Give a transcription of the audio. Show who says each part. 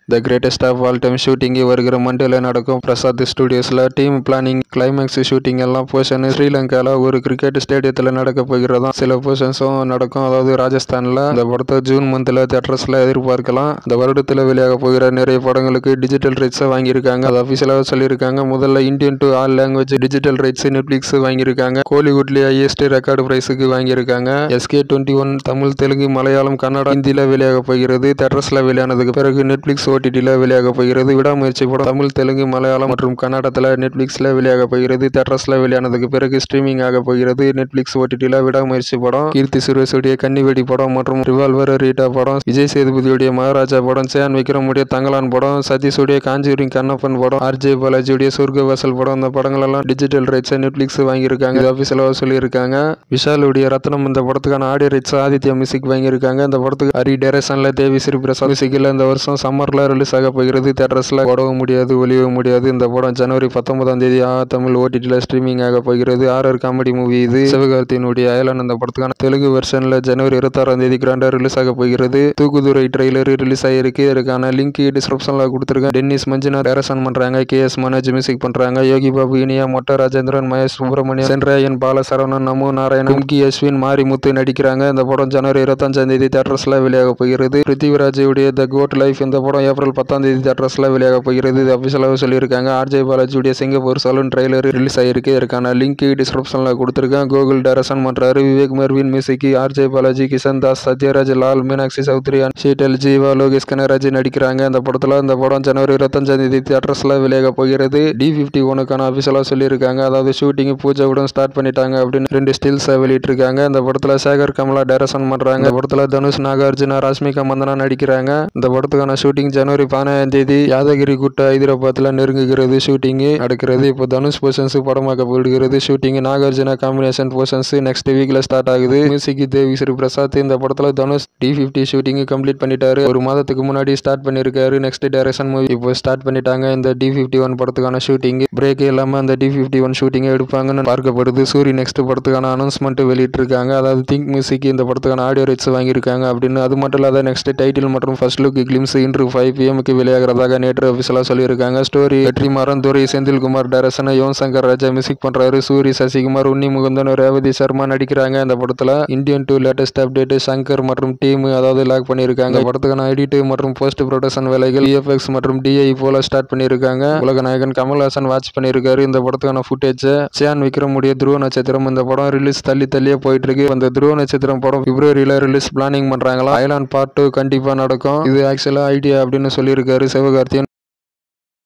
Speaker 1: the greatest of all time ஷூட்டிங்கு வருகிற மண்டேல நடக்கும் பிரசாத் ஸ்டுடியோஸில் டீம் பிளானிங் கிளைமேக்ஸ் ஷூட்டிங் எல்லாம் போர்ஷன் ஸ்ரீலங்காவில் ஒரு கிரிக்கெட் ஸ்டேடியத்தில் நடக்க போகிறதா சில போர்ஷன்ஸும் நடக்கும் அதாவது ராஜஸ்தானில் இந்த படத்தை ஜூன் மந்தில் தேட்டர்ஸில் எதிர்பார்க்கலாம் இந்த வருடத்தில் வெளியாக போகிற நிறைய படங்களுக்கு டிஜிட்டல் ரைட்ஸை வாங்கியிருக்காங்க அது அஃபிஷியலாக சொல்லியிருக்காங்க முதல்ல Indian two all language digital rights Netflix வாங்கியிருக்காங்க கோலிவுட்லேயே ஹையஸ்ட் ரெக்கார்டு ப்ரைஸுக்கு வாங்கியிருக்காங்க SK twenty one Tamil Telugu Malayalam Kannada ஹிந்தியில் வெளியாக போகிறது தேட்டர்ஸில் வெளியானதுக்கு பிறகு நெட்ஃப்ளிக்ஸ் ஓடிடியில் வெளியாக போகிறது விடாமுயற்சி படம் தமிழ் தெலுங்கு மலையாளம் மற்றும் கன்னடத்தில் நெட்ஃப்ளிக்ஸில் வெளியாக போகிறது தேட்டர்ஸில் வெளியானதுக்கு பிறகு ஸ்ட்ரீமிங் ஆக போகிறது நெட்ஃப்ளிக்ஸ் ஓடிடியில் விடாமுயற்சி படம் கீர்த்தி சுரேஷுடைய கன்னிவெடி படம் மற்றும் ரிவால்வர் ரீட்டா படம் விஜய் சேதுபதியுடைய மகாராஜா படம் சேன் விக்ரமுடைய தங்கலான் படம் சதீஷுடைய காஞ்சூரிங் கண்ணப்பன் படம் ஆர்ஜே பாலாஜியுடைய சொர்க்க வாசல் படம் இந்த படங்கள் எல்லாம் டிஜிட்டல் ரைட்ஸை நெட்ஃப்ளிக்ஸ் வாங்கியிருக்காங்க இது ஆஃபீஸில் சொல்லியிருக்காங்க விஷாலுடைய ரத்னம் இந்த படத்துக்கான ஆடியோ ரைட்ஸ் ஆதித்யா மியூசிக் வாங்கியிருக்காங்க இந்த படத்துக்கு ஹரி டேரக்ஷனில் தேவி ஸ்ரீ பிரசாத் மியூசிக்கில் இந்த வருஷம் சம்மரில் ரிலீஸ் ஆக போகிறது தேட்டர்ஸில் ஓடவும் முடியாது ஒளியவும் முடியாது இந்த படம் ஜனவரி பத்தொன்பதாம் தேதி ஆ தமிழ் ஓடிடியில் ஸ்ட்ரீமிங் ஆக போகிறது ஆர்ஆர் காமெடி மூவி இது சிவகார்த்தியினுடைய அயலான் இந்த படத்துக்கான தெலுங்கு வெர்ஷனில் ஜனவரி இருபத்தாறாம் தேதி கிராண்டாக ரிலீஸ் ஆக போகிறது தூக்குதுறை ட்ரெய்லர் ரிலீஸ் ஆகிருக்கு இதுக்கான லிங்க் டிஸ்கிரிப்ஷனில் கொடுத்துருக்கேன் டென்னிஸ் மஞ்சுநாத் டேரக்ஷன் பண்ணுறாங்க கே எஸ் மனோஜ் மியூசிக் பண்ணுறாங்க யோகி பாபு இனியா மொட்டை ராஜேந்திரன் மகேஷ் சுப்பிரமணியன் சென்ராயன் பாலசரவணன் நமோ நாராயணன் கும்கி அஸ்வின் மாரிமுத்து நடிக்கிறாங்க இந்த படம் ஜனவரி இருபத்தஞ்சாம் தேதி தேட்டர்ஸில் வெளியாக போகிறது பிருத்திவிராஜுடைய த கோட் லைஃப் இந்த படம் ஏப்ரல் பத்தாம் தேதி தேட்டர்ஸில் வெளியாக போகிறது இது அஃபிஷியலாக சொல்லியிருக்காங்க ஆர்ஜே பாலாஜியுடைய சிங்கப்பூர் சலூன் ட்ரெய்லர் ரிலீஸ் ஆகிருக்கு இதற்கான லிங்க் டிஸ்கிரிப்ஷனில் கொடுத்துருக்கேன் கூகுள் டேரக்ஷன் பண்ணுறாரு விவேக் மெர்வின் மியூசிக் ஆர்ஜே பாலாஜி கிஷன் தாஸ் சத்யராஜ் லால் மீனாட்சி சௌத்ரி ஷீட்டல் ஜீவா லோகேஷ் கனராஜ் நடிக்கிறாங்க இந்த படத்தில் இந்த படம் ஜனவரி இருபத்தஞ்சாம் தேதி தேட்டர்ஸில் வெளியாக போகிறது டி ஃபிஃப்டி ஒனுக்கான அஃபிஷியலாக சொல்லியிருக்காங்க அதாவது ஷூட்டிங் பூஜைவுடன் ஸ்டார்ட் பண்ணிட்டாங்க அப்படின்னு ரெண்டு ஸ்டில்ஸை வெளியிட்டிருக்காங்க இந்த படத்தில் சேகர் கமலா டைரக்ஷன் பண்ணுறாங்க இந்த படத்தில் தனுஷ் நாகார்ஜுனா ராஷ்மிகா மந்தனா நடிக்கிறாங்க இந்த படத்துக்கான ஷூட்டிங் ஜனவரி பதினேழாம் தேதி யாதகிரி குட்ட ஹைதராபாத்தில் நெருங்குகிறது ஷூட்டிங் நடக்கிறது இப்போ தனுஷ் போர்ஷன்ஸ் படமாக்கப்படுகிறது shooting Nagarjuna combination portions next வீக்ல ஸ்டார்ட் ஆகுது மியூசிக் தேவி ஸ்ரீ பிரசாத் இந்த படத்தில் Dhanush D fifty shooting complete பண்ணிட்டாரு ஒரு மாதத்துக்கு முன்னாடி ஸ்டார்ட் பண்ணியிருக்காரு நெக்ஸ்ட் டைரக்ஷன் மூவி இப்போ ஸ்டார்ட் பண்ணிட்டாங்க இந்த டி ஃபிஃப்டி ஒன் படத்துக்கான ஷூட்டிங் பிரேக் இல்லாமல் அந்த டி ஃபிஃப்டி ஒன் ஷூட்டிங்கை எடுப்பாங்கன்னு பார்க்கப்படுது சூரி நெக்ஸ்ட் படத்துக்கான அனௌன்ஸ்மெண்ட் வெளியிட்டிருக்காங்க அதாவது திங்க் மியூசிக் இந்த படத்துக்கான ஆடியோ ரைட்ஸ் வாங்கியிருக்காங்க அப்படின்னு அது மட்டும் இல்லாத நெக்ஸ்ட் டைட்டில் மற்றும் ஃபர்ஸ்ட் லுக் கிளிம்ஸ் இன்று ஃபைவ் பிஎம்க்கு வெளியாகிறதாக நேற்று அஃபிஷியலாக சொல்லியிருக்காங்க story Vetrimaaran Durai Senthilkumar direction Yuvan Shankar Raja music பண்றாரு சூரி சசிகுமார் உன்னி முகுந்தன் ரேவதி சர்மா நடிக்கிறாங்க இந்த படத்தில் Indian two latest update Shankar மற்றும் டீம் அதாவது லாக் பண்ணியிருக்காங்க இந்த படத்துக்கான எடிட் மற்றும் போஸ்ட் ப்ரொடக்ஷன் வேலைகள் இஎஃப்எக்ஸ் மற்றும் டிஐ போல ஸ்டார்ட் பண்ணியிருக்காங்க உலக நாயகன் கமல்ஹாசன் வாட்ச் பண்ணியிருக்காரு இந்த படத்துக்கான ஃபுட்டேஜ் சியான் விக்ரமுடைய துருவ நட்சத்திரம் இந்த படம் ரிலீஸ் தள்ளி தள்ளியே போயிட்டு இருக்கு அந்த துருவ நட்சத்திரம் படம் பிப்ரவரியில ரிலீஸ் பிளானிங் பண்றாங்களா ஐலாண்ட் பார்ட் டூ கண்டிப்பா நடக்கும் இது ஆக்சுவலா ஐடியா அப்படின்னு சொல்லியிருக்காரு சிவகார்த்தியன்